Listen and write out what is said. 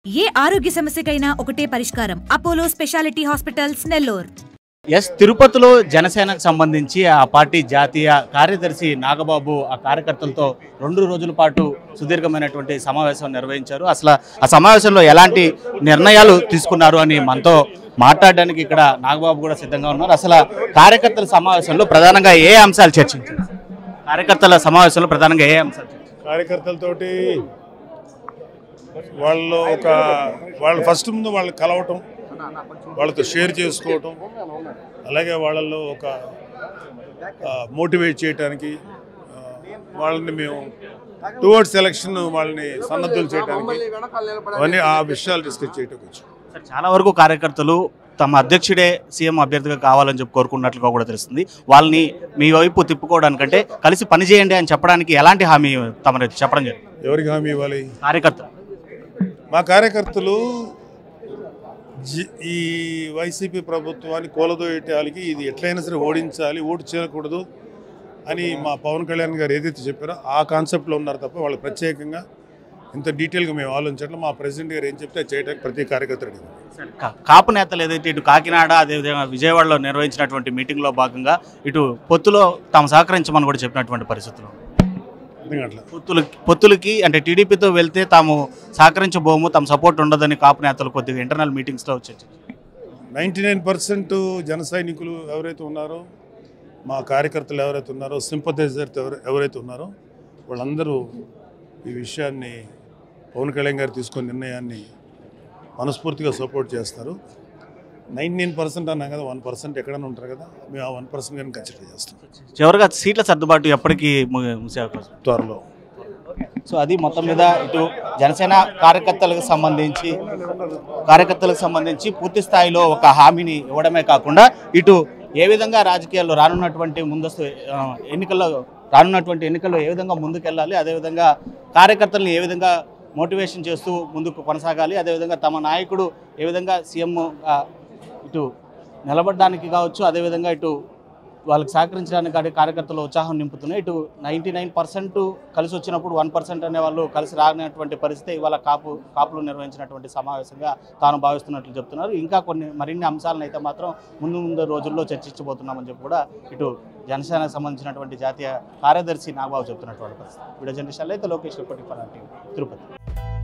ఏ ఆరోగ్య సమస్యకైనా ఒకటే పరిష్కారం అపోలో స్పెషాలిటీ హాస్పిటల్స్ నెల్లూరు ఎస్ తిరుపతిలో జనసేనకు సంబంధించి ఆ పార్టీ జాతీయ కార్యదర్శి నాగబాబు ఆ కార్యకర్తలతో రెండు రోజుల పాటు సుదీర్ఘమైనటువంటి సమావేశం నిర్వహించారు అసలు ఆ సమావేశంలో ఎలాంటి నిర్ణయాలు తీసుకున్నారు అని మనతో మాట్లాడడానికి ఇక్కడ నాగబాబు కూడా సిద్ధంగా ఉన్నారు అసలు కార్యకర్తల సమావేశంలో ప్రధానంగా ఏ అంశాలు చర్చించారు కార్యకర్తల సమావేశంలో ప్రధానంగా ఏ అంశాలు చర్చించారు కార్యకర్తలతోటి వాళ్ళు ఒక వాళ్ళు ఫస్ట్ ముందు వాళ్ళు కలవటం వాళ్ళతో షేర్ చేసుకోవటం అలాగే వాళ్ళల్లో ఒక మోటివేట్ చేయడానికి ఆ, వాళ్ళని మేము టువర్డ్స్ ఎలక్షన్ వాళ్ళని సన్నద్ధులు చేయడానికి అవన్నీ ఆ విషయాలు డిస్కస్ చేయటం వచ్చాం సార్, చాలా వరకు కార్యకర్తలు తమ అధ్యక్షుడే సీఎం అభ్యర్థిగా కావాలని చెప్పి కోరుకున్నట్లుగా కూడా తెలుస్తుంది వాళ్ళని మీ వైపు తిప్పుకోవడానికంటే కలిసి పనిచేయండి అని చెప్పడానికి ఎలాంటి హామీ తమరు చెప్పడం జరిగింది ఎవరికి హామీ ఇవ్వాలి కార్యకర్తలు మా కార్యకర్తలు జి- ఈ వైసీపీ ప్రభుత్వాన్ని కూలదోయటానికి ఇది ఎట్లయినా సరే ఓడించాలి ఓటు చేయకూడదు అని మా పవన్ కళ్యాణ్ గారు ఏదైతే చెప్పారో ఆ కాన్సెప్ట్లో ఉన్నారు తప్ప వాళ్ళు ప్రత్యేకంగా ఇంత డీటెయిల్గా మేము ఆలోచించడం మా ప్రెసిడెంట్ గారు ఏం చెప్తే అది చేయడానికి ప్రతి కార్యకర్త రెడీ ఉన్నారు. కా- కాపు నేతలు ఏదైతే ఇటు కాకినాడ అదేవిధంగా విజయవాడలో నిర్వహించినటువంటి మీటింగ్లో భాగంగా ఇటు పొత్తులో తాము సహకరించమని కూడా చెప్పినటువంటి పరిస్థితులు అర్థం కావట్లా పొత్తులకి పొత్తులకి అంటే టీడీపీతో వెళ్తే తాము సహకరించబోము తమ సపోర్ట్ ఉండదని కాపు నేతలు కొద్దిగా ఇంటర్నల్ మీటింగ్స్లో వచ్చి నైంటీ నైన్ పర్సెంట్ జన సైనికులు ఎవరైతే ఉన్నారో మా కార్యకర్తలు ఎవరైతే ఉన్నారో సింపథైజర్ ఎవరు ఎవరైతే ఉన్నారో వాళ్ళందరూ ఈ విషయాన్ని పవన్ కళ్యాణ్ గారు తీసుకున్న నిర్ణయాన్ని మనస్ఫూర్తిగా సపోర్ట్ చేస్తారు నైంటీ నైన్ పర్సెంట్ అన్నాం కదా వన్ పర్సెంట్ ఎక్కడైనా ఉంటారు కదా మేము ఆ వన్ పర్సెంట్ కానీ కన్సిడర్ చేస్తాం చివరిగా సీట్ల సర్దుబాటు ఎప్పటికీ ము- ముగిసే అవకాశం త్వరలో సో అది మొత్తం మీద ఇటు జనసేన కార్యకర్తలకు సంబంధించి కార్యకర్తలకు సంబంధించి పూర్తి స్థాయిలో ఒక హామీని ఇవ్వడమే కాకుండా ఇటు ఏ విధంగా రాజకీయాల్లో రానున్నటువంటి ముందస్తు ఆ, ఎన్నికల్లో రానున్నటువంటి ఎన్నికల్లో ఏ విధంగా ముందుకెళ్ళాలి అదేవిధంగా కార్యకర్తలను ఏ విధంగా మోటివేషన్ చేస్తూ ముందుకు కొనసాగాలి అదేవిధంగా తమ నాయకుడు ఏ విధంగా సీఎం ఇటు నిలబడడానికి కావచ్చు అదేవిధంగా ఇటు వాళ్ళకి సహకరించడానికి కానీ కార్యకర్తలు ఉత్సాహం నింపుతున్నాయి ఇటు నైంటీ నైన్ పర్సెంట్ కలిసి వచ్చినప్పుడు వన్ పర్సెంట్ అనే వాళ్ళు కలిసి రానటువంటి పరిస్థితి ఇవాళ కాపు కాపులు నిర్వహించినటువంటి సమావేశంగా తాను భావిస్తున్నట్లు చెప్తున్నారు ఇంకా కొన్ని మరిన్ని అంశాలను అయితే మాత్రం ముందు ముందు రోజుల్లో చర్చించబోతున్నామని చెప్పి కూడా ఇటు జనసేనకు సంబంధించినటువంటి జాతీయ కార్యదర్శి నాగబాబు చెప్తున్నటువంటి పరిస్థితి వీడియో జర్నలిస్టులు అయితే Lokesh reporting for TV Tirupati